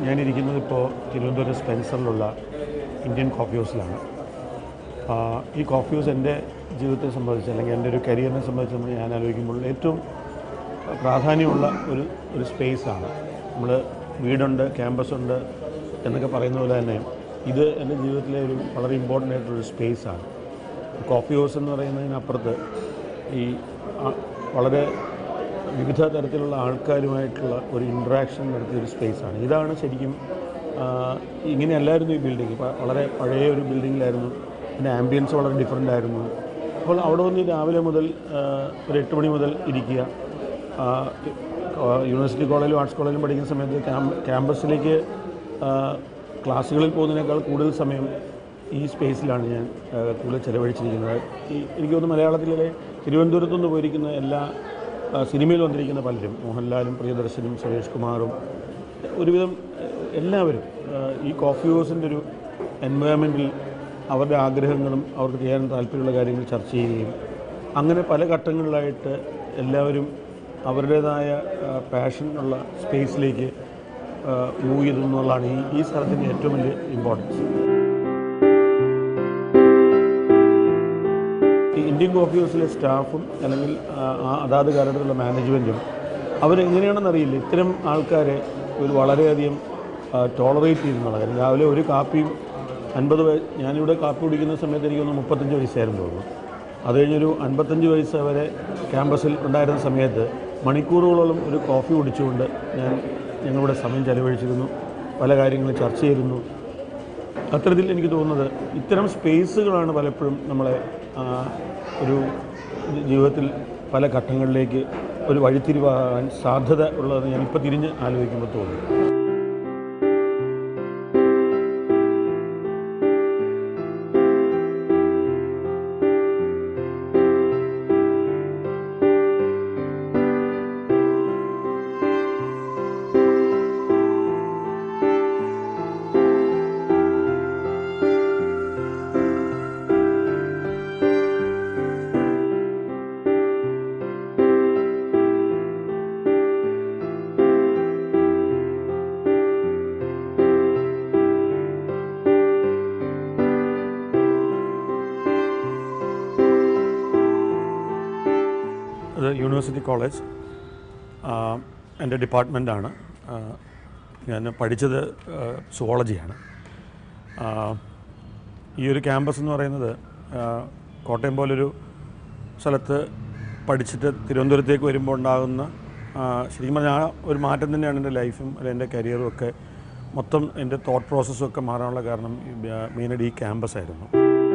ഞാനിരിക്കുന്നത് ഇപ്പോൾ തിരുവനന്തപുരം സ്പെൻസറിലുള്ള Indian coffee ഹൗസിലാണ് ആ, ഈ കോഫി ഹൗസ് എൻ്റെ ജീവിതത്തെ സംബന്ധിച്ച് അല്ലെങ്കിൽ എൻ്റെ ഒരു കരിയറിനെ സംബന്ധിച്ച് നമ്മൾ ഞാൻ ആലോചിക്കുമ്പോൾ ഏറ്റവും പ്രാധാന്യമുള്ള ഒരു ഒരു സ്പേസാണ് നമ്മൾ വീടുണ്ട് ക്യാമ്പസ് ഉണ്ട് എന്നൊക്കെ പറയുന്ന പോലെ തന്നെ ഇത് എൻ്റെ ജീവിതത്തിലെ ഒരു വളരെ ഇമ്പോർട്ടൻ്റ് ആയിട്ടൊരു സ്പേസാണ് കോഫി ഹൗസ് എന്ന് പറയുന്നതിനപ്പുറത്ത് ഈ ആ- വളരെ വിവിധ തരത്തിലുള്ള ആൾക്കാരുമായിട്ടുള്ള ഒരു ഇൻട്രാക്ഷൻ നടത്തിയ ഒരു സ്പേസാണ് ഇതാണ് ശരിക്കും ആ, ഇങ്ങനെയല്ലായിരുന്നു ഈ ബിൽഡിംഗ് വളരെ പഴയ ഒരു ബിൽഡിങ്ങിലായിരുന്നു പിന്നെ ആംബിയൻസ് വളരെ ഡിഫറെൻ്റ് ആയിരുന്നു അപ്പോൾ അവിടെ വന്ന് രാവിലെ മുതൽ ആ, ഒരു എട്ട് മണി മുതൽ ഇരിക്കുക ആ, ആ, യൂണിവേഴ്സിറ്റി കോളേജിലും ആർട്സ് കോളേജിലും പഠിക്കുന്ന സമയത്ത് ക്യാമ്പ് ക്യാമ്പസിലേക്ക് ആ, ക്ലാസ്സുകളിൽ പോകുന്നതിനേക്കാൾ കൂടുതൽ സമയം ഈ സ്പേസിലാണ് ഞാൻ ആ, കൂടുതൽ ചിലവഴിച്ചിരിക്കുന്നത് ഈ എനിക്ക് തോന്നുന്നു മലയാളത്തിലെ തിരുവനന്തപുരത്തു നിന്ന് പോയിരിക്കുന്ന എല്ലാ ആ, സിനിമയിൽ വന്നിരിക്കുന്ന പലരും മോഹൻലാലും പ്രിയദർശനും സുരേഷ് കുമാറും ഒരുവിധം ആ, എല്ലാവരും ആ, ഈ കോഫി ഹൗസിൻ്റെ ഒരു എൻവയോൺമെൻറ്റിൽ അവരുടെ ആഗ്രഹങ്ങളും അവർക്ക് ചെയ്യാൻ താല്പര്യമുള്ള കാര്യങ്ങൾ ചർച്ച ചെയ്യുകയും അങ്ങനെ പല ഘട്ടങ്ങളിലായിട്ട് എല്ലാവരും അവരുടേതായ പാഷൻ ഉള്ള സ്പേസിലേക്ക് മൂവ് ചെയ്തു എന്നുള്ളതാണ് ഈ ഈ സ്ഥലത്തിൻ്റെ ഏറ്റവും വലിയ ഇമ്പോർട്ടൻസ് ഈ ഇന്ത്യൻ കോഫി ഹൗസിലെ സ്റ്റാഫും അല്ലെങ്കിൽ ആ, ആ അതാത് കാലഘട്ടത്തിലുള്ള മാനേജ്മെൻറ്റും അവരെങ്ങനെയാണെന്ന് അറിയില്ല ഇത്തരം ആൾക്കാരെ ഒരു വളരെയധികം ടോളറേറ്റ് ചെയ്യുന്നുള്ള കാര്യം രാവിലെ ഒരു കാപ്പിയും അൻപത് വയ ഞാനിവിടെ കാപ്പി കുടിക്കുന്ന സമയത്ത് എനിക്കൊന്ന് മുപ്പത്തഞ്ച് വയസ്സായിരുന്നു തോന്നുന്നു അത് കഴിഞ്ഞൊരു അൻപത്തഞ്ച് വയസ്സ് വരെ ക്യാമ്പസിൽ ഉണ്ടായിരുന്ന സമയത്ത് മണിക്കൂറുകളോളം ഒരു കോഫി കുടിച്ചുകൊണ്ട് ഞാൻ ഞങ്ങളിവിടെ സമയം ചെലവഴിച്ചിരുന്നു പല കാര്യങ്ങളും ചർച്ച ചെയ്തിരുന്നു അത്തരത്തിൽ എനിക്ക് തോന്നുന്നത് ഇത്തരം സ്പേസുകളാണ് പലപ്പോഴും നമ്മളെ ആ, ഒരു ജീവിതത്തിൽ പല ഘട്ടങ്ങളിലേക്ക് ഒരു വഴിത്തിരിവാകാൻ സാധ്യത ഉള്ളതെന്ന് ഞാനിപ്പോൾ തിരിഞ്ഞ് ആലോചിക്കുമ്പോൾ തോന്നുന്നു അത് യൂണിവേഴ്സിറ്റി കോളേജ് ആ, എൻ്റെ ഡിപ്പാർട്ട്മെൻറ്റാണ് ആ, ഞാൻ പഠിച്ചത് സുവോളജിയാണ് ഈ ഒരു ക്യാമ്പസ് എന്ന് പറയുന്നത് ആ, കോട്ടയം പോലൊരു സ്ഥലത്ത് പഠിച്ചിട്ട് തിരുവനന്തപുരത്തേക്ക് വരുമ്പോൾ ഉണ്ടാകുന്ന ആ, ശരിക്കും പറഞ്ഞാൽ ആ ഒരു മാറ്റം തന്നെയാണ് എൻ്റെ ലൈഫും അല്ലെങ്കിൽ എൻ്റെ കരിയറും ഒക്കെ മൊത്തം എൻ്റെ തോട്ട് പ്രോസസ്സും ഒക്കെ മാറാനുള്ള കാരണം മെയിനായിട്ട് ഈ ക്യാമ്പസ് ആയിരുന്നു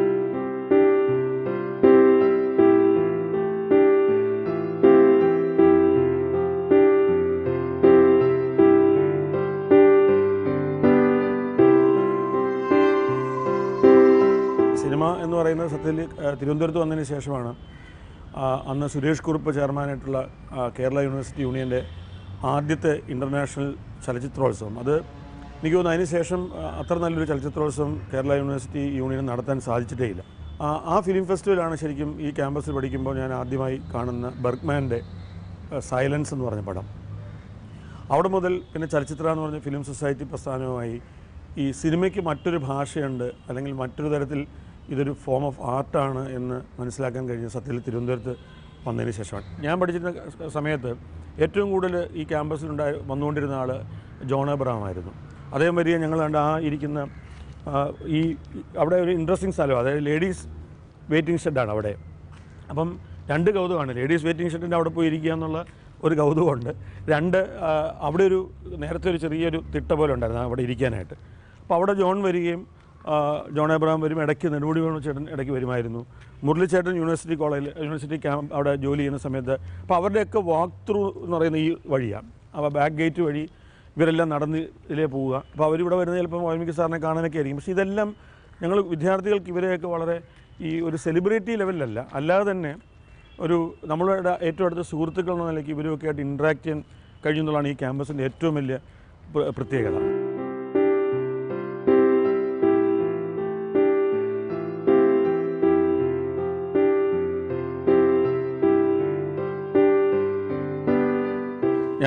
സിനിമ എന്ന് പറയുന്നത് സത്യത്തിൽ ആ, തിരുവനന്തപുരത്ത് വന്നതിന് ശേഷമാണ് ആ, അന്ന് സുരേഷ് കുറുപ്പ് ചെയർമാനായിട്ടുള്ള ആ, കേരള യൂണിവേഴ്സിറ്റി യൂണിയൻ്റെ ആദ്യത്തെ ഇൻ്റർനാഷണൽ ചലച്ചിത്രോത്സവം അത് എനിക്ക് തോന്നുന്നു അതിന് ശേഷം ആ, അത്ര നല്ലൊരു ചലച്ചിത്രോത്സവം കേരള യൂണിവേഴ്സിറ്റി യൂണിയന് നടത്താൻ സാധിച്ചിട്ടേ ഇല്ല ആ, ആ ഫിലിം ഫെസ്റ്റിവലാണ് ശരിക്കും ഈ ക്യാമ്പസിൽ പഠിക്കുമ്പോൾ ഞാൻ ആദ്യമായി കാണുന്ന ബർഗ്മാൻ്റെ സൈലൻസ് എന്ന് പറഞ്ഞ പടം അവിടെ മുതൽ പിന്നെ ചലച്ചിത്ര എന്ന് പറഞ്ഞ ഫിലിം സൊസൈറ്റി പ്രസ്ഥാനവുമായി ഈ സിനിമയ്ക്ക് മറ്റൊരു ഭാഷയുണ്ട് അല്ലെങ്കിൽ മറ്റൊരു തരത്തിൽ ഇതൊരു ഫോം ഓഫ് ആർട്ടാണ് എന്ന് മനസ്സിലാക്കാൻ കഴിഞ്ഞ സത്യത്തിൽ തിരുവനന്തപുരത്ത് വന്നതിന് ശേഷമാണ് ഞാൻ പഠിച്ചിരുന്ന ക- സമയത്ത് ഏറ്റവും കൂടുതൽ ഈ ക്യാമ്പസിലുണ്ടായി വന്നുകൊണ്ടിരുന്ന ആൾ ജോൺ എബ്രഹാം ആയിരുന്നു അദ്ദേഹം വരിക ഞങ്ങൾ കണ്ട ആ ഇരിക്കുന്ന ആ, ഈ അവിടെ ഒരു ഇൻട്രസ്റ്റിംഗ് സ്ഥലം അതായത് ലേഡീസ് വെയിറ്റിംഗ് ഷെഡാണ് അവിടെ അപ്പം രണ്ട് കൗതുകമാണ് ലേഡീസ് വെയിറ്റിംഗ് ഷെഡിൻ്റെ അവിടെ പോയി ഇരിക്കുക എന്നുള്ള ഒരു കൗതുകമുണ്ട് രണ്ട് ആ, അവിടെ ഒരു നേരത്തെ ഒരു ചെറിയൊരു തിട്ട പോലെ ഉണ്ടായിരുന്നു അവിടെ ഇരിക്കാനായിട്ട് അപ്പോൾ അവിടെ ജോൺ വരികയും ആ, ജോൺ എബ്രഹാം വരും ഇടയ്ക്ക് നെടുമുടി വേണു ചേട്ടൻ ഇടയ്ക്ക് വരുമായിരുന്നു മുരളിച്ചേട്ടൻ യൂണിവേഴ്സിറ്റി കോളേജിൽ യൂണിവേഴ്സിറ്റി ക്യാമ്പ് അവിടെ ജോലി ചെയ്യുന്ന സമയത്ത് അപ്പോൾ അവരുടെയൊക്കെ വാക്ക് ത്രൂ എന്ന് പറയുന്ന ഈ വഴിയാണ് അപ്പോൾ ബാക്ക് ഗേറ്റ് വഴി ഇവരെല്ലാം നടന്ന് ഇതിലേ പോവുക അപ്പോൾ അവരിവിടെ വരുന്നത് ചിലപ്പോൾ വാൽമീകി സാറിനെ കാണാനൊക്കെ ആയിരിക്കും പക്ഷേ ഇതെല്ലാം ഞങ്ങൾ വിദ്യാർത്ഥികൾക്ക് ഇവരെയൊക്കെ വളരെ ഈ ഒരു സെലിബ്രിറ്റി ലെവലിലല്ല അല്ലാതെ തന്നെ ഒരു നമ്മളുടെ ഏറ്റവും അടുത്ത സുഹൃത്തുക്കൾ എന്ന നിലയ്ക്ക് ഇവരുമൊക്കെ ആയിട്ട് ഇൻട്രാക്ട് ചെയ്യാൻ കഴിയുന്നതാണ് ഈ ക്യാമ്പസിൻ്റെ ഏറ്റവും വലിയ പ്ര- പ്രത്യേകത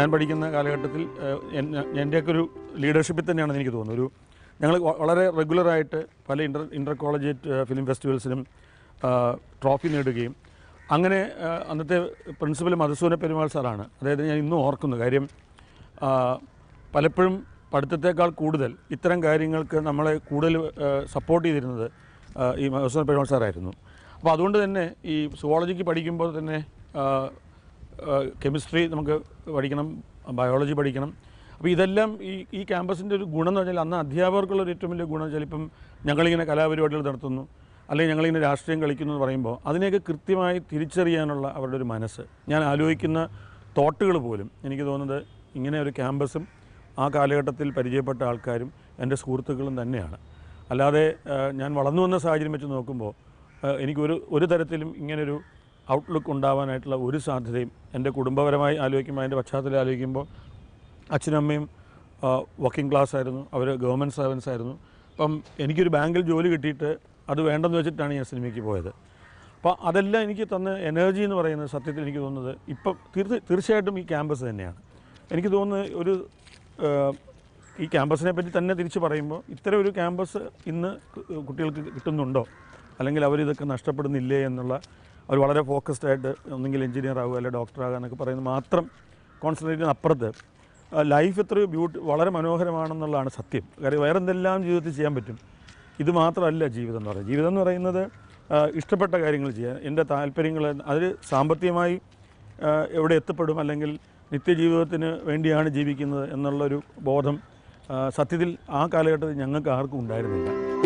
ഞാൻ പഠിക്കുന്ന കാലഘട്ടത്തിൽ ഏഹ്, എന്നെ- എൻ്റെയൊക്കെ ഒരു ലീഡർഷിപ്പിൽ തന്നെയാണെന്ന് എനിക്ക് തോന്നുന്നു ഒരു ഞങ്ങൾ വ- വളരെ റെഗുലറായിട്ട് പല ഇൻ്റർ ഇൻ്റർ കോളേജ് ഫിലിം ഫെസ്റ്റിവൽസിനും ട്രോഫി നേടുകയും അങ്ങനെ ആ, അന്നത്തെ പ്രിൻസിപ്പൽ മധുസൂന പെരുമാൾ സാറാണ് അതായത് ഞാൻ ഇന്നും ഓർക്കുന്നു കാര്യം ആ, പലപ്പോഴും പഠിത്തത്തേക്കാൾ കൂടുതൽ ഇത്തരം കാര്യങ്ങൾക്ക് നമ്മളെ കൂടുതൽ സപ്പോർട്ട് ചെയ്തിരുന്നത് ആ, ഈ മധുസൂന പെരുമാൾ സാറായിരുന്നു അപ്പോൾ അതുകൊണ്ട് തന്നെ ഈ സുവോളജിക്ക് പഠിക്കുമ്പോൾ തന്നെ കെമിസ്ട്രി നമുക്ക് പഠിക്കണം ബയോളജി പഠിക്കണം അപ്പോൾ ഇതെല്ലാം ഈ ഈ ക്യാമ്പസിൻ്റെ ഒരു ഗുണം എന്ന് പറഞ്ഞാൽ അന്ന് അധ്യാപകർക്കുള്ള ഒരു ഏറ്റവും വലിയ ഗുണം എന്ന് വെച്ചാൽ ഇപ്പം ഞങ്ങളിങ്ങനെ കലാപരിപാടികൾ നടത്തുന്നു അല്ലെങ്കിൽ ഞങ്ങളിങ്ങനെ രാഷ്ട്രീയം കളിക്കുന്നു എന്ന് പറയുമ്പോൾ അതിനെയൊക്കെ കൃത്യമായി തിരിച്ചറിയാനുള്ള അവരുടെ ഒരു മനസ്സ് ഞാൻ ആലോചിക്കുന്ന തോട്ടുകൾ പോലും എനിക്ക് തോന്നുന്നത് ഇങ്ങനെ ഒരു ക്യാമ്പസും ആ കാലഘട്ടത്തിൽ പരിചയപ്പെട്ട ആൾക്കാരും എൻ്റെ സുഹൃത്തുക്കളും തന്നെയാണ് അല്ലാതെ ആ, ഞാൻ വളർന്നു വന്ന സാഹചര്യം വെച്ച് നോക്കുമ്പോൾ ആ, എനിക്കൊരു ഒരു തരത്തിലും ഇങ്ങനൊരു ഔട്ട്ലുക്ക് ഉണ്ടാവാനായിട്ടുള്ള ഒരു സാധ്യതയും എൻ്റെ കുടുംബപരമായി ആലോചിക്കുമ്പോൾ അതിൻ്റെ പശ്ചാത്തലം ആലോചിക്കുമ്പോൾ അച്ഛനും അമ്മയും വർക്കിംഗ് ക്ലാസ് ആയിരുന്നു അവർ ഗവൺമെൻറ് സർവൻസ് ആയിരുന്നു അപ്പം എനിക്കൊരു ബാങ്കിൽ ജോലി കിട്ടിയിട്ട് അത് വേണ്ടെന്ന് വെച്ചിട്ടാണ് ഞാൻ സിനിമയ്ക്ക് പോയത് അപ്പോൾ അതെല്ലാം എനിക്ക് തന്ന എനർജി എന്ന് പറയുന്നത് സത്യത്തിൽ എനിക്ക് തോന്നുന്നത് ഇപ്പം തീർച്ച തീർച്ചയായിട്ടും ഈ ക്യാമ്പസ് തന്നെയാണ് എനിക്ക് തോന്നുന്നത് ഒരു ആ, ഈ ക്യാമ്പസിനെ പറ്റി തന്നെ തിരിച്ച് പറയുമ്പോൾ ഇത്തരം ഒരു ക്യാമ്പസ് ഇന്ന് കുട്ടികൾക്ക് കിട്ടുന്നുണ്ടോ അല്ലെങ്കിൽ അവരിതൊക്കെ നഷ്ടപ്പെടുന്നില്ലേ എന്നുള്ള അവർ വളരെ ഫോക്കസ്ഡ് ആയിട്ട് ഒന്നെങ്കിൽ എഞ്ചിനീയർ ആകുക അല്ലെങ്കിൽ ഡോക്ടർ ആകുക എന്നൊക്കെ പറയുന്നത് മാത്രം കോൺസെൻട്രേറ്റ് ചെയ്യുന്ന അപ്പുറത്ത് ലൈഫ് എത്രയോ ബ്യൂട്ടി വളരെ മനോഹരമാണെന്നുള്ളതാണ് സത്യം കാര്യം വേറെ എന്തെല്ലാം ജീവിതത്തിൽ ചെയ്യാൻ പറ്റും ഇത് മാത്രമല്ല ജീവിതം എന്ന് പറയുന്നത് ജീവിതം എന്ന് പറയുന്നത് ആ, ഇഷ്ടപ്പെട്ട കാര്യങ്ങൾ ചെയ്യാൻ എൻ്റെ താല്പര്യങ്ങൾ അതിൽ സാമ്പത്തികമായി ആ, എവിടെ എത്തപ്പെടും അല്ലെങ്കിൽ നിത്യജീവിതത്തിന് വേണ്ടിയാണ് ജീവിക്കുന്നത് എന്നുള്ളൊരു ബോധം ആ, സത്യത്തിൽ ആ കാലഘട്ടത്തിൽ ഞങ്ങൾക്ക് ആർക്കും ഉണ്ടായിരുന്നില്ല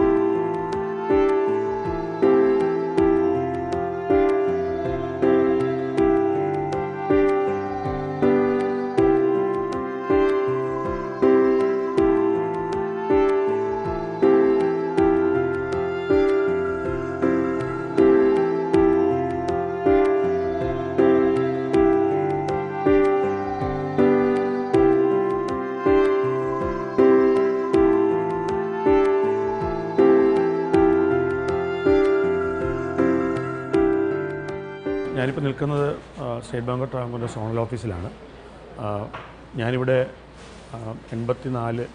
ഞാനിപ്പോൾ നിൽക്കുന്നത് ആ, സ്റ്റേറ്റ് ബാങ്ക് ഓഫ് ട്രാവൻകൂറിൻ്റെ സോണൽ ഓഫീസിലാണ് ആ, ഞാനിവിടെ എൺപത്തി നാലിൽ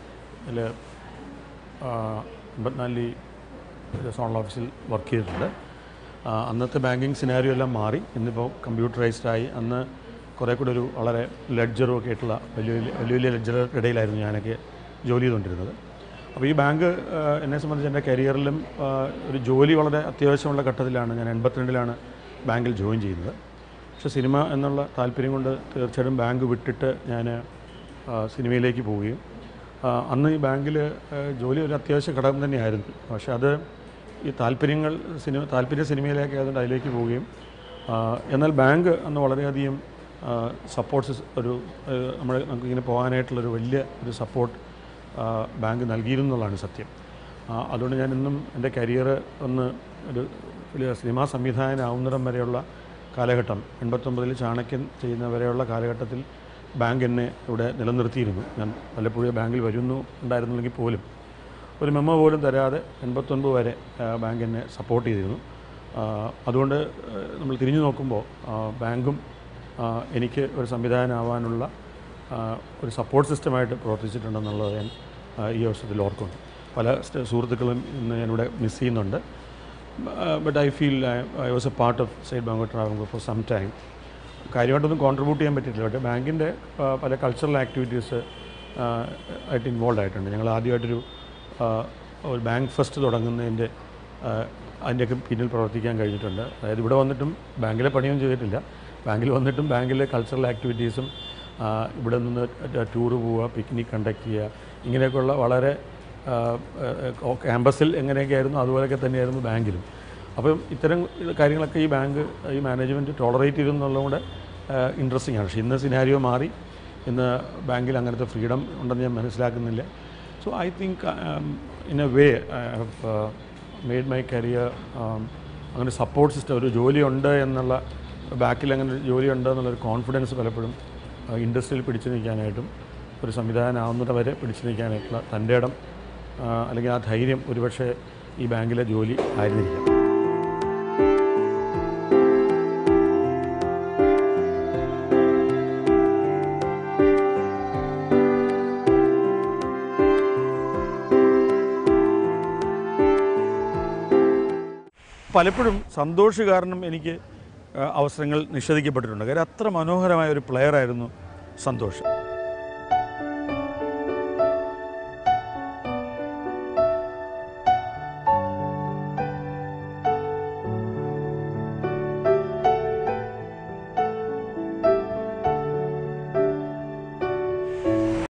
എൺപത്തിനാലിൽ ഈ സോണൽ ഓഫീസിൽ വർക്ക് ചെയ്തിട്ടുണ്ട് ആ, അന്നത്തെ ബാങ്കിങ് സിനാരിയോ എല്ലാം മാറി ഇന്നിപ്പോൾ കമ്പ്യൂട്ടറൈസ്ഡ് ആയി അന്ന് കുറേ കൂടെ ഒരു വളരെ ലെഡ്ജറും ഒക്കെ ആയിട്ടുള്ള വലിയ വലിയ വലിയ വലിയ ലെഡ്ജറുടെ ഇടയിലായിരുന്നു ഞാനൊക്കെ ജോലി ചെയ്തുകൊണ്ടിരുന്നത് അപ്പോൾ ഈ ബാങ്ക് ആ, എന്നെ സംബന്ധിച്ച് എൻ്റെ കരിയറിലും ആ, ഒരു ജോലി വളരെ അത്യാവശ്യമുള്ള ഘട്ടത്തിലാണ് ഞാൻ എൺപത്തിരണ്ടിലാണ് ബാങ്കിൽ ജോയിൻ ചെയ്യുന്നത് പക്ഷേ സിനിമ എന്നുള്ള താല്പര്യം കൊണ്ട് തീർച്ചയായിട്ടും ബാങ്ക് വിട്ടിട്ട് ഞാൻ ആ, സിനിമയിലേക്ക് പോവുകയും ആ, അന്ന് ഈ ബാങ്കിൽ ജോലി ഒരു അത്യാവശ്യ ഘടകം തന്നെയായിരുന്നു പക്ഷേ അത് ഈ താല്പര്യങ്ങൾ സിനിമ താല്പര്യ സിനിമയിലേക്ക് ആയതുകൊണ്ട് അതിലേക്ക് പോവുകയും ആ, എന്നാൽ ബാങ്ക് അന്ന് വളരെയധികം സപ്പോർട്ട്സ് ഒരു ആ, നമ്മൾ നമുക്കിങ്ങനെ പോകാനായിട്ടുള്ളൊരു വലിയ ഒരു സപ്പോർട്ട് ബാങ്ക് നൽകിയിരുന്നു എന്നുള്ളതാണ് സത്യം ആ, അതുകൊണ്ട് ഞാൻ ഇന്നും എൻ്റെ കരിയർ ഒന്ന് ഒരു വലിയ സിനിമാ സംവിധായകനാവുന്നിടം വരെയുള്ള കാലഘട്ടം എൺപത്തൊമ്പതിൽ ചാണക്യൻ ചെയ്യുന്ന വരെയുള്ള കാലഘട്ടത്തിൽ ബാങ്ക് എന്നെ ഇവിടെ നിലനിർത്തിയിരുന്നു ഞാൻ പലപ്പോഴും ബാങ്കിൽ വരുന്നു ഉണ്ടായിരുന്നില്ലെങ്കിൽ പോലും ഒരു മെമ്മോ പോലും തരാതെ എൺപത്തൊൻപത് വരെ ആ, ബാങ്ക് എന്നെ സപ്പോർട്ട് ചെയ്തിരുന്നു ആ, അതുകൊണ്ട് ആ, നമ്മൾ തിരിഞ്ഞു നോക്കുമ്പോൾ ആ, ബാങ്കും ആ, എനിക്ക് ഒരു സംവിധായകനാവാനുള്ള ആ, ഒരു സപ്പോർട്ട് സിസ്റ്റമായിട്ട് പ്രവർത്തിച്ചിട്ടുണ്ടെന്നുള്ളത് ഞാൻ ആ, ഈ അവസരത്തിൽ ഓർക്കുന്നു പല സ്റ്റ- സുഹൃത്തുക്കളും ഇന്ന് ഞാനിവിടെ മിസ് ചെയ്യുന്നുണ്ട് but I feel I was a part of State Bank of Travancore for some time കാര്യമായിട്ടൊന്നും കോൺട്രിബ്യൂട്ട് ചെയ്യാൻ പറ്റിയിട്ടില്ല പക്ഷേ ബാങ്കിൻ്റെ പല കൾച്ചറൽ ആക്ടിവിറ്റീസ് ആയിട്ട് ഇൻവോൾവ് ആയിട്ടുണ്ട് ഞങ്ങൾ ആദ്യമായിട്ടൊരു ആ, ഒരു ബാങ്ക് ഫസ്റ്റ് തുടങ്ങുന്നതിൻ്റെ ആ, അതിൻ്റെയൊക്കെ പിന്നിൽ പ്രവർത്തിക്കാൻ കഴിഞ്ഞിട്ടുണ്ട് അതായത് ഇവിടെ വന്നിട്ടും ബാങ്കിലെ പണിയൊന്നും ചെയ്തിട്ടില്ല ബാങ്കിൽ വന്നിട്ടും ബാങ്കിലെ കൾച്ചറൽ ആക്ടിവിറ്റീസും ആ, ഇവിടെ നിന്ന് ടൂറ് പോവുക പിക്നിക് കണ്ടക്ട് ചെയ്യുക ഇങ്ങനെയൊക്കെയുള്ള വളരെ ആ, ആ, ക്യാമ്പസിൽ എങ്ങനെയൊക്കെയായിരുന്നു അതുപോലെയൊക്കെ തന്നെയായിരുന്നു ബാങ്കിലും അപ്പം ഇത്തരം കാര്യങ്ങളൊക്കെ ഈ ബാങ്ക് ഈ മാനേജ്മെൻറ്റ് ടോളറേറ്റ് ചെയ്തെന്നുള്ളത് കൂടെ ഇൻട്രസ്റ്റിംഗ് ആണ് പക്ഷേ ഇന്ന് സിനാരിയോ മാറി ഇന്ന് ബാങ്കിൽ അങ്ങനത്തെ ഫ്രീഡം ഉണ്ടെന്ന് ഞാൻ മനസ്സിലാക്കുന്നില്ല so I think in a way I have made my career അങ്ങനെ സപ്പോർട്ട് സിസ്റ്റം ഒരു ജോലിയുണ്ട് എന്നുള്ള ബാക്കിൽ അങ്ങനെ ഒരു ജോലിയുണ്ട് എന്നുള്ളൊരു കോൺഫിഡൻസ് പലപ്പോഴും ഇൻഡസ്ട്രിയിൽ പിടിച്ചു നിൽക്കാനായിട്ടും ഒരു സംവിധാനമാവുന്നത് വരെ പിടിച്ചു നിൽക്കാനായിട്ടുള്ള തൻ്റെ ഇടം ആ, അല്ലെങ്കിൽ ആ ധൈര്യം ഒരുപക്ഷെ ഈ ബാങ്കിലെ ജോലി ആയിരുന്നിരിക്കാം പലപ്പോഴും സന്തോഷ് കാരണം എനിക്ക് ആ, അവസരങ്ങൾ നിഷേധിക്കപ്പെട്ടിട്ടുണ്ട് കാര്യം അത്ര മനോഹരമായ ഒരു പ്ലെയറായിരുന്നു സന്തോഷ്